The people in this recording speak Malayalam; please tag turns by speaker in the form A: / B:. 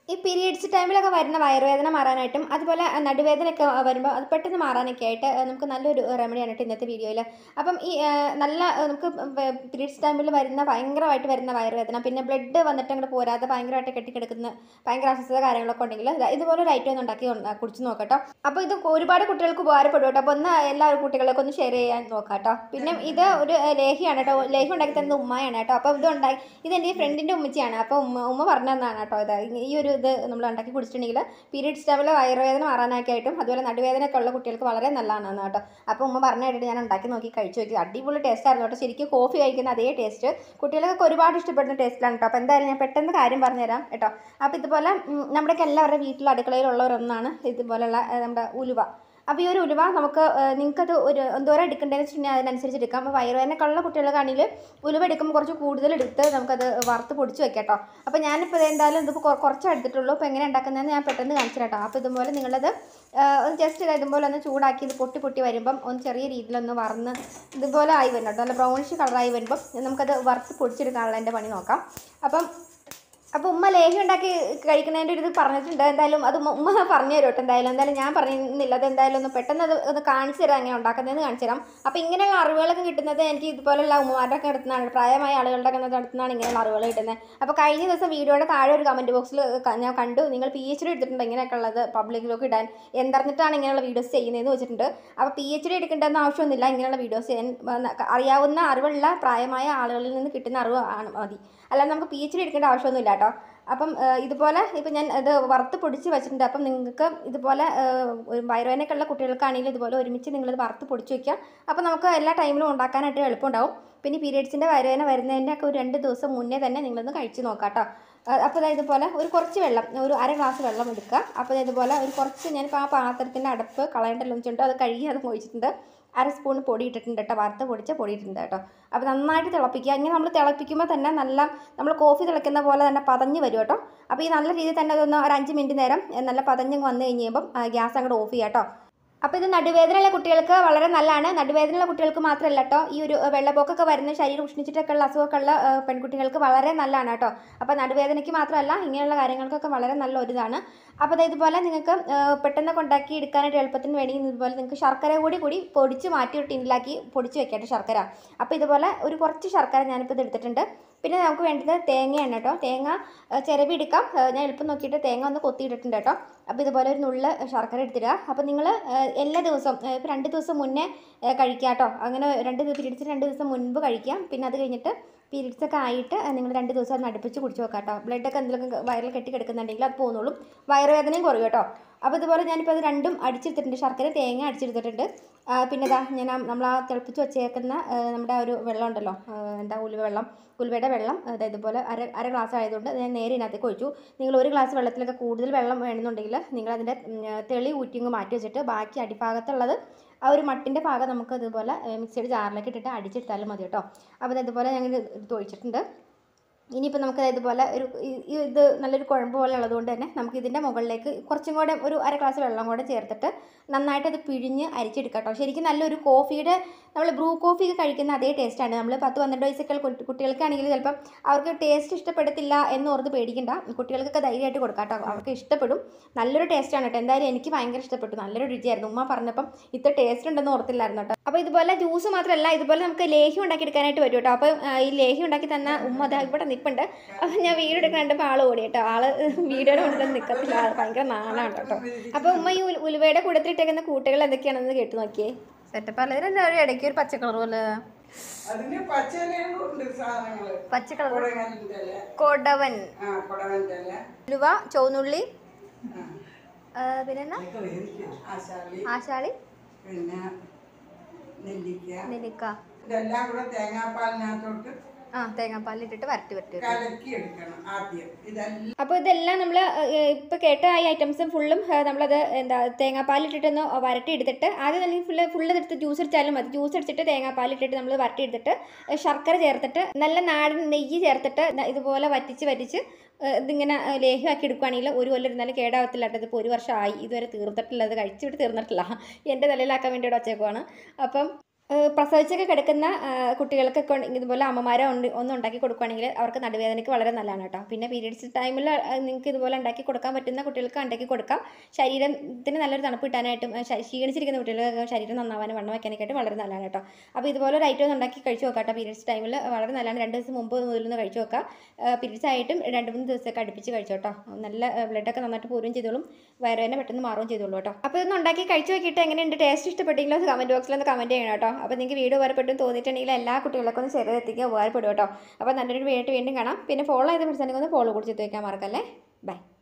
A: ഈ പീരിയഡ്സ് ടൈമിലൊക്കെ വരുന്ന വയറുവേദന മാറാനായിട്ടും അതുപോലെ നടുവേദനയൊക്കെ വരുമ്പോൾ അത് പെട്ടെന്ന് മാറാനൊക്കെ ആയിട്ട് ഏഹ് നമുക്ക് നല്ലൊരു റെമഡിയാണ് കേട്ടോ ഇന്നത്തെ വീഡിയോയിൽ അപ്പം ഈ ഏഹ് നല്ല ഏഹ് നമുക്ക് പീരിയഡ്സ് ടൈമിൽ വരുന്ന ഭയങ്കരമായിട്ട് വരുന്ന വയറുവേദന പിന്നെ ബ്ലഡ് വന്നിട്ട് അങ്ങോട്ട് പോരാതെ ഭയങ്കരമായിട്ട് കെട്ടിക്കിടക്കുന്ന ഭയങ്കര അസ്വസ്ഥത കാര്യങ്ങളൊക്കെ ഉണ്ടെങ്കിൽ ദാ ഇതുപോലെ ഒരു ഐറ്റം ഒന്ന് ഉണ്ടാക്കി ഉണ്ട- കുടിച്ച് നോക്കട്ടോ അപ്പോൾ ഇത് ഒരുപാട് കുട്ടികൾക്ക് ഉപകാരപ്പെടും കേട്ടോ അപ്പോൾ ഒന്ന് എല്ലാ കുട്ടികളൊക്കെ ഒന്ന് ഷെയർ ചെയ്യാൻ നോക്കാം കേട്ടോ പിന്നെ ഇത് ഒരു ഏഹ്, ലേഹ്യമാണ് കേട്ടോ ലേഹ്യം ഉണ്ടാക്കി തന്നത് ഉമ്മയാണ് കേട്ടോ അപ്പോൾ ഇത് ഉണ്ടാക്കി ഇത് എൻ്റെ ഫ്രണ്ടിൻ്റെ ഉമ്മച്ചിയാണ് അപ്പോൾ ഉമ്മ ഉമ്മ പറഞ്ഞു തന്നതാണ് കേട്ടോ ഇത് ഈ ഒരു ഇത് നമ്മൾ ഉണ്ടാക്കി കുടിച്ചിട്ടുണ്ടെങ്കിൽ പീരീഡ്സ് ടൈമിൽ വയറുവേദന മാറാനൊക്കെ ആയിട്ടും അതുപോലെ നടുവേദന ഒക്കെ ഉള്ള കുട്ടികൾക്ക് വളരെ നല്ലതാണ് കേട്ടോ അപ്പോൾ ഉമ്മ പറഞ്ഞു കേട്ടിട്ട് ഞാൻ ഉണ്ടാക്കി നോക്കി കഴിച്ചു നോക്കി അടിപൊളി ടേസ്റ്റ് ആയിരുന്നു കേട്ടോ ശരിക്കും കോഫി കഴിക്കുന്ന അതേ ടേസ്റ്റ് കുട്ടികൾക്കൊക്കെ ഒരുപാട് ഇഷ്ടപ്പെടുന്ന ടേസ്റ്റിലാണ് കേട്ടോ അപ്പോൾ എന്തായാലും ഞാൻ പെട്ടെന്ന് കാര്യം പറഞ്ഞുതരാം കേട്ടോ അപ്പോൾ ഇതുപോലെ ഉം, നമ്മുടെയൊക്കെ എല്ലാവരുടെ വീട്ടിൽ അടുക്കളയിലുള്ളവരൊന്നാണ് ഇതുപോലുള്ള ഏഹ്, നമ്മുടെ ഉലുവ അപ്പോൾ ഈ ഒരു ഉലുവ നമുക്ക് നിങ്ങൾക്കത് ഒരു എന്തോരം എടുക്കേണ്ടതെന്ന് വെച്ചിട്ടുണ്ടെങ്കിൽ അതിനനുസരിച്ച് എടുക്കാം അപ്പോൾ വയറുവേദനക്കുള്ള കുട്ടികൾക്കാണെങ്കിൽ ഉലുവ എടുക്കുമ്പോൾ കുറച്ച് കൂടുതൽ എടുത്ത് നമുക്കത് വറുത്ത് പൊടിച്ച് വെക്കാം കേട്ടോ അപ്പോൾ ഞാനിപ്പോൾ എന്തായാലും ഇതിപ്പോൾ കൊ- കുറച്ചേ എടുത്തിട്ടുള്ളൂ അപ്പോൾ എങ്ങനെ ഉണ്ടാക്കുന്നതെന്ന് ഞാൻ പെട്ടെന്ന് കാണിച്ചു തരാം കേട്ടോ അപ്പോൾ ഇതുപോലെ നിങ്ങളത് ഏഹ്, ഒന്ന് ജസ്റ്റ് ഇതുപോലെ ഒന്ന് ചൂടാക്കി ഇത് പൊട്ടി പൊട്ടി വരുമ്പം ഒന്ന് ചെറിയ രീതിയിലൊന്ന് വറന്ന് ഇതുപോലെ ആയി വരണം കേട്ടോ നല്ല ബ്രൗണിഷ് കളറായി വരുമ്പം നമുക്കത് വറുത്ത് പൊടിച്ചെടുക്കാനുള്ള എൻ്റെ പണി നോക്കാം അപ്പം അപ്പോൾ ഉമ്മ ലേഹ്യം ഉണ്ടാക്കി കഴിക്കുന്നതിൻ്റെ ഒരു ഇത് പറഞ്ഞിട്ടുണ്ട് എന്തായാലും അത് ഉമ്മ ഉമ്മ പറഞ്ഞു തരും കേട്ടോ എന്തായാലും എന്തായാലും ഞാൻ പറയുന്നില്ല അത് എന്തായാലും ഒന്ന് പെട്ടെന്ന് അത് ഒന്ന് കാണിച്ചു തരാം എങ്ങനെ ഉണ്ടാക്കുന്നതെന്ന് കാണിച്ചു തരാം അപ്പോൾ ഇങ്ങനെയുള്ള അറിവുകളൊക്കെ കിട്ടുന്നത് എനിക്ക് ഇതുപോലുള്ള ഉമ്മമാരുടെ ഒക്കെ അടുത്തുനിന്നാണ് പ്രായമായ ആളുകളുടെ ഒക്കെ അടുത്തുനിന്നാണ് ഇങ്ങനെയുള്ള അറിവുകൾ കിട്ടുന്നത് അപ്പോൾ കഴിഞ്ഞ ദിവസം വീഡിയോയുടെ താഴെ ഒരു കമൻറ്റ് ബോക്സിൽ ഞാൻ കണ്ടു നിങ്ങൾ പി എച്ച് ഡി എടുത്തിട്ടുണ്ട് ഇങ്ങനെയൊക്കെ ഉള്ളത് പബ്ലിക്കിലൊക്കെ ഇടാൻ എന്തറിഞ്ഞിട്ടാണ് ഇങ്ങനെയുള്ള വീഡിയോസ് ചെയ്യുന്നതെന്ന് വെച്ചിട്ടുണ്ട് അപ്പോൾ പി എച്ച് ഡി എടുക്കേണ്ടെന്ന് ആവശ്യമൊന്നുമില്ല ഇങ്ങനെയുള്ള വീഡിയോസ് ചെയ്യാൻ വന്ന- അറിയാവുന്ന അറിവുള്ള പ്രായമായ ആളുകളിൽ നിന്ന് കിട്ടുന്ന അറിവ് ആണ് മതി അല്ലാതെ നമുക്ക് പി എച്ച് ഡി എടുക്കേണ്ട ആവശ്യമൊന്നുമില്ല കേട്ടോ അപ്പം ഏഹ്, ഇതുപോലെ ഇപ്പം ഞാൻ ഇത് വറുത്ത് പൊടിച്ച് വെച്ചിട്ടുണ്ട് അപ്പം നിങ്ങൾക്ക് ഇതുപോലെ ഏഹ്, ഒരു വയറുവേദനയൊക്കെയുള്ള കുട്ടികൾക്കാണെങ്കിലും ഇതുപോലെ ഒരുമിച്ച് നിങ്ങളിത് വറുത്ത് പൊടിച്ച് വയ്ക്കുക അപ്പം നമുക്ക് എല്ലാ ടൈമിലും ഉണ്ടാക്കാനായിട്ട് എളുപ്പമുണ്ടാവും പിന്നെ പീരിയഡ്സിൻ്റെ വയറുവേദന വരുന്നതിൻ്റെ ഒക്കെ ഒരു രണ്ട് ദിവസം മുന്നേ തന്നെ നിങ്ങളൊന്ന് കഴിച്ച് നോക്കാം കേട്ടോ അപ്പോൾ ദാ ഇതുപോലെ ഒരു കുറച്ച് വെള്ളം ഒരു അര ഗ്ലാസ് വെള്ളം എടുക്കുക അപ്പോൾ ദാ ഇതുപോലെ ഒരു കുറച്ച് ഞാനിപ്പോൾ ആ പാത്രത്തിൻ്റെ അടപ്പ് കളയേണ്ടല്ലോ വെച്ചിട്ടുണ്ട് അത് കഴുകി അത് ഒഴിച്ചിട്ടുണ്ട് അര സ്പൂൺ പൊടി ഇട്ടിട്ടുണ്ട് കേട്ടോ വറുത്ത് പൊടിച്ച പൊടി ഇട്ടിട്ടുണ്ട് കേട്ടോ അപ്പോൾ നന്നായിട്ട് തിളപ്പിക്കുക ഇങ്ങനെ നമ്മൾ തിളപ്പിക്കുമ്പോൾ തന്നെ നല്ല നമ്മൾ കോഫി തിളയ്ക്കുന്ന പോലെ തന്നെ പതഞ്ഞ് വരും കേട്ടോ അപ്പോൾ ഈ നല്ല രീതിയിൽ തന്നെ അതൊന്ന് ഒരു അഞ്ച് മിനിറ്റ് നേരം ഏ, നല്ല പതഞ്ഞ് വന്നു കഴിയുമ്പം ഗ്യാസ് അങ്ങോട്ട് ഓഫ് ചെയ്യാം കേട്ടോ അപ്പോൾ ഇത് നടുവേദനയുള്ള കുട്ടികൾക്ക് വളരെ നല്ലതാണ് നടുവേദനയുള്ള കുട്ടികൾക്ക് മാത്രമല്ല കേട്ടോ ഈ ഒരു ഏ, വെള്ളപ്പൊക്കമൊക്കെ വരുന്ന ശരീരം ഉഷ്ണിച്ചിട്ടൊക്കെ ഉള്ള അസുഖമൊക്കെ ഉള്ള ഏ, പെൺകുട്ടികൾക്ക് വളരെ നല്ലതാണ് കേട്ടോ അപ്പോൾ നടുവേദനയ്ക്ക് മാത്രമല്ല ഇങ്ങനെയുള്ള കാര്യങ്ങൾക്കൊക്കെ വളരെ നല്ല ഒരു ഇതാണ് അപ്പോൾ ദേ ഇതുപോലെ നിങ്ങൾക്ക് ഏ, പെട്ടെന്ന് ഉണ്ടാക്കി എടുക്കാനായിട്ട് എളുപ്പത്തിന് വേണ്ടി ഇതുപോലെ നിങ്ങൾക്ക് ശർക്കര കൂടി കൂടി പൊടിച്ച് മാറ്റി ഒരു ടിന്നിലാക്കി പൊടിച്ച് വെക്കട്ടെ ശർക്കര അപ്പോൾ ഇതുപോലെ ഒരു കുറച്ച് ശർക്കര ഞാനിപ്പോൾ ഇത് എടുത്തിട്ടുണ്ട് പിന്നെ നമുക്ക് വേണ്ടത് തേങ്ങയാണ് കേട്ടോ തേങ്ങ ഏ, ചിരവി എടുക്കാം ഏ, ഞാൻ എളുപ്പം നോക്കിയിട്ട് തേങ്ങ ഒന്ന് കൊത്തിയിട്ടിട്ടുണ്ട് കേട്ടോ അപ്പോൾ ഇതുപോലെ ഒരു നുള്ള് ശർക്കര എടുത്തിടുക അപ്പോൾ നിങ്ങൾ എല്ലാ ദിവസവും ഇപ്പോൾ രണ്ട് ദിവസം മുന്നേ ഏ, കഴിക്കുക കേട്ടോ അങ്ങനെ രണ്ട് പീരീഡ്സിന് രണ്ട് ദിവസം മുൻപ് കഴിക്കാം പിന്നെ അത് കഴിഞ്ഞിട്ട് പീരീഡ്സ് ഒക്കെ ആയിട്ട് നിങ്ങൾ രണ്ട് ദിവസം ഒന്ന് അടുപ്പിച്ച് കുടിച്ച് നോക്കാം കേട്ടോ ബ്ലഡൊക്കെ എന്തെങ്കിലും വയറിൽ കെട്ടി കിടക്കുന്നുണ്ടെങ്കിൽ അത് പോകുന്നുള്ളൂ വയറുവേദനയും കുറയും കേട്ടോ അപ്പോൾ ഇതുപോലെ ഞാനിപ്പോൾ അത് രണ്ടും അടിച്ചെടുത്തിട്ടുണ്ട് ശർക്കര തേങ്ങ അടിച്ചെടുത്തിട്ടുണ്ട് ആ, പിന്നെ ഇതാ ഞാൻ നമ്മൾ ആ തിളപ്പിച്ച് വെച്ചേക്കുന്ന ആ, നമ്മുടെ ആ ഒരു വെള്ളം ഉണ്ടല്ലോ ആ, എന്താ ഉലുവ വെള്ളം ഉലുവയുടെ വെള്ളം അതായത് ഇതുപോലെ അര അര ഗ്ലാസ് ആയതുകൊണ്ട് ഞാൻ നേരെ ഇതിനകത്തേക്ക് ഒഴിച്ചു നിങ്ങൾ ഒരു ഗ്ലാസ് വെള്ളത്തിലൊക്കെ കൂടുതൽ വെള്ളം വേണമെന്നുണ്ടെങ്കിൽ നിങ്ങൾ അതിൻ്റെ ഉം, തെളി ഊറ്റിങ്ങ് മാറ്റി വെച്ചിട്ട് ബാക്കി അടിഭാഗത്തുള്ളത് ആ ഒരു മട്ടിൻ്റെ ഭാഗം നമുക്ക് ഇതുപോലെ മിക്സിയുടെ ജാറിലേക്ക് ഇട്ടിട്ട് അടിച്ചെടുത്താലും മതി കേട്ടോ അപ്പോൾ ഇത് ഇതുപോലെ ഞങ്ങൾ ഇത് ഒഴിച്ചിട്ടുണ്ട് ഇനിയിപ്പോൾ നമുക്ക് ഇതുപോലെ ഒരു ഈ- ഈ ഇത് നല്ലൊരു കുഴമ്പ് പോലെ ഉള്ളതുകൊണ്ട് തന്നെ നമുക്ക് ഇതിൻ്റെ മുകളിലേക്ക് കുറച്ചും കൂടെ ഒരു അര ഗ്ലാസ് വെള്ളം കൂടെ ചേർത്തിട്ട് നന്നായിട്ട് അത് പിഴിഞ്ഞ് അരിച്ചെടുക്കാം കേട്ടോ ശരിക്കും നല്ലൊരു കോഫിയുടെ നമ്മൾ ബ്രൂ കോഫി ഒക്കെ കഴിക്കുന്ന അതേ ടേസ്റ്റാണ് നമ്മൾ പത്ത് പന്ത്രണ്ട് വയസ്സൊക്കെ കുട്ടി- കുട്ടികൾക്കാണെങ്കിൽ ചിലപ്പം അവർക്ക് ടേസ്റ്റ് ഇഷ്ടപ്പെടത്തില്ല എന്ന് ഓർത്ത് പേടിക്കണ്ട കുട്ടികൾക്കൊക്കെ ധൈര്യമായിട്ട് കൊടുക്കാം കേട്ടോ അവർക്ക് ഇഷ്ടപ്പെടും നല്ലൊരു ടേസ്റ്റാണ് കേട്ടോ എന്തായാലും എനിക്ക് ഭയങ്കര ഇഷ്ടപ്പെട്ടു നല്ലൊരു രുചിയായിരുന്നു ഉമ്മ പറഞ്ഞപ്പം ഇത്ര ടേസ്റ്റ് ഉണ്ടെന്ന് ഓർത്തില്ലായിരുന്നു കേട്ടോ അപ്പോൾ ഇതുപോലെ ജ്യൂസ് മാത്രമല്ല ഇതുപോലെ നമുക്ക് ലേഹ്യം ഉണ്ടാക്കിയെടുക്കാനായിട്ട് പറ്റും കേട്ടോ അപ്പോൾ ആ, ഈ ലേഹ്യം ഉണ്ടാക്കി തന്ന ഉമ്മ ദാ ഇവിടെ നിൽപ്പുണ്ട് അപ്പോൾ ഞാൻ വീഡിയോ എടുക്കാൻ കണ്ടപ്പോൾ ആൾ ഓടി കേട്ടോ ആള് വീഡിയോയുടെ മുന്നിൽ നിൽക്കത്തില്ല ആൾ ഭയങ്കര നാണാണ് കേട്ടോ അപ്പോൾ ഉമ്മ ഈ ഉൽ- ഉലുവയുടെ കൂടത്തിലിട്ടേക്കുന്ന കൂട്ടുകൾ എന്തൊക്കെയാണെന്ന് കേട്ട് നോക്കിയേ സെറ്റപ്പ് അല്ല ഇതിനെന്താ ഒരു ഇടയ്ക്ക് ഒരു പച്ച കളർ പോലെ
B: അതിന് പച്ചയിലയും ഉണ്ട് സാധനങ്ങള്
A: പച്ച കളർ
B: കുടങ്ങലിന്റെ ഇല,
A: കൊടവൻ
B: ആ കുടവന്റെ ഇല,
A: ഉലുവ ചുവന്നുള്ളി
B: ആ,
A: ആ, പിന്നെന്നാ
B: ആശാളി
A: ആശാളി
B: പിന്നെ നെല്ലിക്ക
A: നെല്ലിക്ക
B: ഇതെല്ലാം കൂടെ തേങ്ങാപ്പാലിനകത്തോട്ട്
A: ആ തേങ്ങാപ്പാലിട്ടിട്ട് വരട്ടി വരട്ടി വരട്ടി.
B: കലക്കി എടുക്കണം ആദ്യം ഇതെല്ലാം
A: അപ്പോൾ ഇതെല്ലാം നമ്മൾ ഇപ്പോൾ കേട്ട ഈ ഐറ്റംസും ഫുള്ളും ഏഹ്, നമ്മളത് എന്താ തേങ്ങാപ്പാലിട്ടിട്ടൊന്ന് വരട്ടി എടുത്തിട്ട് ആദ്യം തന്നെ ഫുള്ള് ഫുള്ള് എടുത്ത് ജ്യൂസ് അടിച്ചാലും മതി ജ്യൂസ് അടിച്ചിട്ട് തേങ്ങാപ്പാലിട്ടിട്ട് നമ്മൾ വരട്ടി എടുത്തിട്ട് ഏഹ്, ശർക്കര ചേർത്തിട്ട് നല്ല നാടൻ നെയ്യ് ചേർത്തിട്ട് ന- ഇതുപോലെ വറ്റിച്ച് വറ്റിച്ച് ഏഹ്, ഇതിങ്ങനെ ഏഹ്, ലേഹ്യമാക്കി എടുക്കുകയാണെങ്കിൽ ഒരു കൊല്ലം ഇരുന്നാലും കേടാവത്തില്ല കേട്ടോ ഇതിപ്പോൾ ഒരു വർഷമായി ഇതുവരെ തീർന്നിട്ടില്ല ഇത് കഴിച്ചിട്ട് തീർന്നിട്ടില്ല എൻ്റെ തലയിലാക്കാൻ വേണ്ടി ഇവിടെ വച്ചേക്കുവാണ് അപ്പം ഏഹ് പ്രസവിച്ചൊക്കെ കിടക്കുന്ന ഏഹ് കുട്ടികൾക്കൊക്കെ ഉണ്ട- ഇതുപോലെ അമ്മമാരോ ഉണ്ട് ഒന്ന് ഉണ്ടാക്കി കൊടുക്കുകയാണെങ്കിൽ അവർക്ക് നടുവേദനയ്ക്ക് വളരെ നല്ലതാണ് കേട്ടോ പിന്നെ പീരീഡ്സ് ടൈമിൽ നിങ്ങൾക്ക് ഇതുപോലെ ഉണ്ടാക്കി കൊടുക്കാൻ പറ്റുന്ന കുട്ടികൾക്ക് ഉണ്ടാക്കി കൊടുക്കാം ശരീരത്തിന് നല്ലൊരു തണുപ്പ് കിട്ടാനായിട്ടും ഏഹ് ശ- ക്ഷീണിച്ചിരിക്കുന്ന കുട്ടികൾക്ക് ശരീരം നന്നാവാനും വണ്ണം വയ്ക്കാനൊക്കെ ആയിട്ട് വളരെ നല്ലതാണ് കേട്ടോ അപ്പോൾ ഇതുപോലെ ഒരു ഐറ്റം ഒന്ന് ഉണ്ടാക്കി കഴിച്ചു നോക്കാം കേട്ടോ പീരീഡ്സ് ടൈമിൽ വളരെ നല്ലതാണ് രണ്ട് ദിവസം മുമ്പ് മുതലൊന്ന് കഴിച്ചു നോക്കാം പീരീഡ്സ് ആയിട്ടും രണ്ട് മൂന്ന് ദിവസമൊക്കെ അടുപ്പിച്ച് കഴിച്ചു കേട്ടോ നല്ല ബ്ലഡൊക്കെ നന്നായിട്ട് പോരുകയും ചെയ്തോളും വയറുവേദന പെട്ടെന്ന് മാറുകയും ചെയ്തോളൂ കേട്ടോ അപ്പോൾ ഇതൊന്ന് ഉണ്ടാക്കി കഴിച്ചു നോക്കിയിട്ട് എങ്ങനെയുണ്ട് ടേസ്റ്റ് ഇഷ്ടപ്പെട്ടെങ്കിൽ കമൻറ്റ് ബോക്സിൽ ഒന്ന് കമൻറ്റ് ചെയ്യണം കേട്ടോ അപ്പോൾ നിങ്ങൾക്ക് വീഡിയോ ഉപകാരപ്പെട്ടു തോന്നിയിട്ടുണ്ടെങ്കിൽ എല്ലാ കുട്ടികൾക്കും ഒന്ന് ചെറുത് എത്തിക്കുക ഉപകാരപ്പെടും കേട്ടോ അപ്പോൾ നല്ലൊരു വീഡിയോ വീണ്ടും കാണാം പിന്നെ ഫോളോ ചെയ്ത് മനസ്സിലാക്കി ഒന്ന് ഫോളോ കൂടി ചെയ്ത് വയ്ക്കാൻ മറക്കല്ലേ ബൈ